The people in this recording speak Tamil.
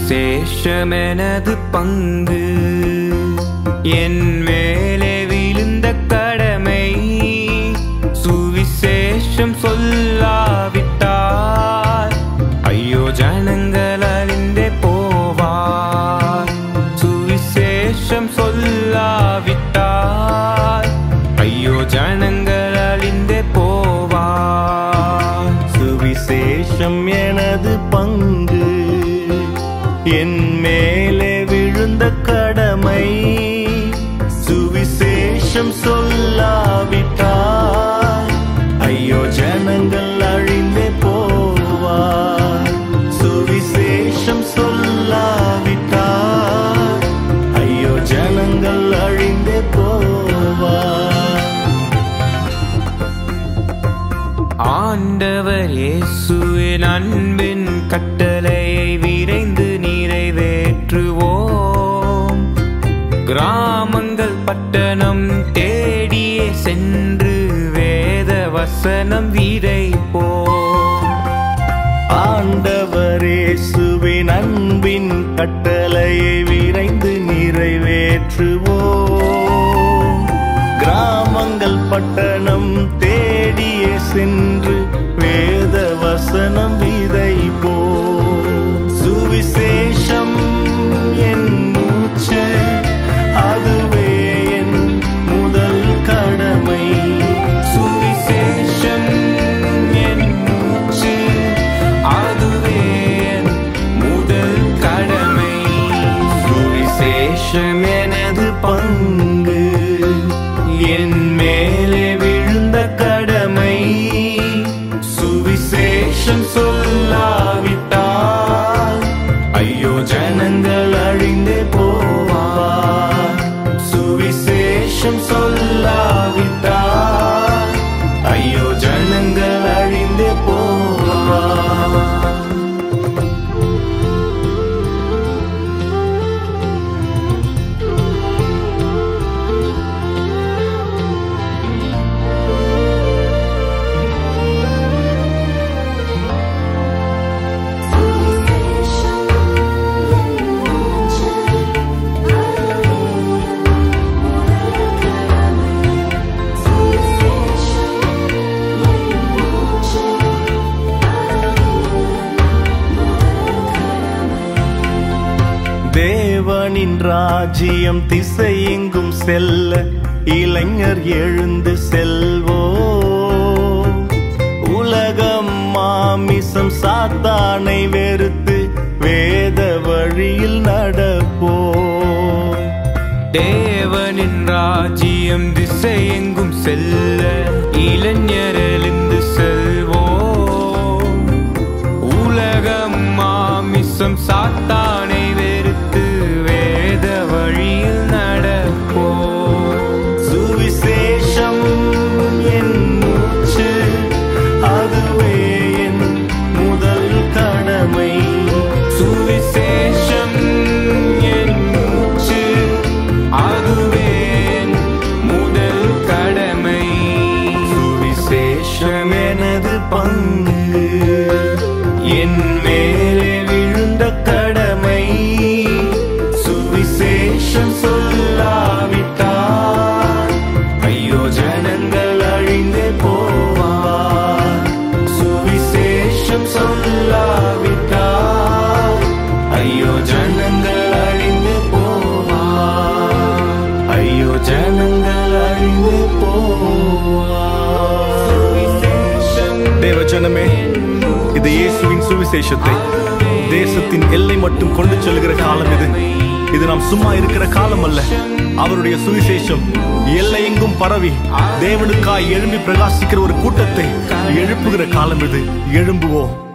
சுவிசேஷம் எனது பங்கு என் மேலே விழுந்த கடமை சுவிசேஷம் சொல்லாவிட்டால் ஐயோ ஜனங்கள் அழிந்தே போவார் சுவிசேஷம் சொல்லாவிட்டால் ஐயோ ஜனங்கள் அழிந்தே போவார் சுவிசேஷம் எனது பங்கு என் மேலே விழுந்த கடமை சுவிசேஷம் சொல்லாவிட்டால் ஐயோ ஜனங்கள் அழிந்தே போவார் சுவிசேஷம் சொல்லாவிட்டால் ஐயோ ஜனங்கள் அழிந்தே போவார் ஆண்டவர் இயேசுவின் அன்பின் கட்டளையை விரைந்து நிறைவேற்றுவோம் கிராமங்கள் பட்டணம் தேடியே சென்று வேத வசனம் விதைப்போம் ஆண்டவரேசுவின் அன்பின் கட்டளையை விரைந்து நிறைவேற்றுவோம் கிராமங்கள் பட்டணம் தேடியே சென்று வேத வசனம் விதைப்போம் சுவிசேஷம் என் மூச்சு அதுவே என் முதல் கடமை சுவிசேஷம் என் மூச்சு அதுவே என் முதல் கடமை சுவிசேஷம் எனது பங்கு என் மேலே விழுந்த கடமை சுவிசேஷம் சொல்லாவிட்டால் ஐயோ ஜனங்கள் அழிந்தே போவார் சுவிசேஷம் சொல்லாவிட்டால் ஐயோ ஜனங்கள் அழிந்தே போவார் தேவனின் ராஜ்யம் திசையெங்கும் செல்ல இளைஞர் எழுந்து செல்வோ உலகம் மாமிசம் சாத்தானை வெறுத்து வேத வழியில் நடப்போ தேவனின் ராஜ்யம் திசையெங்கும் செல்ல இளைஞர் எழுந்து செல்வோம் உலகம் மாமிசம் சாத்தானை வெறுத்து வேத வழியில் நடப்போம் சுவிசேஷம் என் மூச்சு அதுவே என் முதல் கடமை சுவிசேஷம் என் மூச்சு அதுவே என் முதல் கடமை சுவிசேஷம் எனது பங்கு என் மேலே விழுந்த கடமை சுவிசேஷம் சொல்லாவிட்டால் ஐயோ ஜனங்கள் அழிந்தே போவார் சுவிசேஷம் சொல்லாவிட்டால் ஐயோ ஜனங்கள் அழிந்தே போவார் ஐயோ ஜனங்கள் அழிந்தே போவார் சுவிசேஷம் தேவ ஜனமே இது இயேசுவின் சுவிசேஷத்தை தேசத்தின் எல்லை மட்டும் கொண்டு செல்கிற காலம் இது இது நாம் சும்மா இருக்கிற காலம் அல்ல அவருடைய சுவிசேஷம் எல்லையெங்கும் பரவி தேவனுக்காய் எழும்பி பிரகாசிக்கிற ஒரு கூட்டத்தை எழுப்புகிற காலம் இது எழும்புவோம்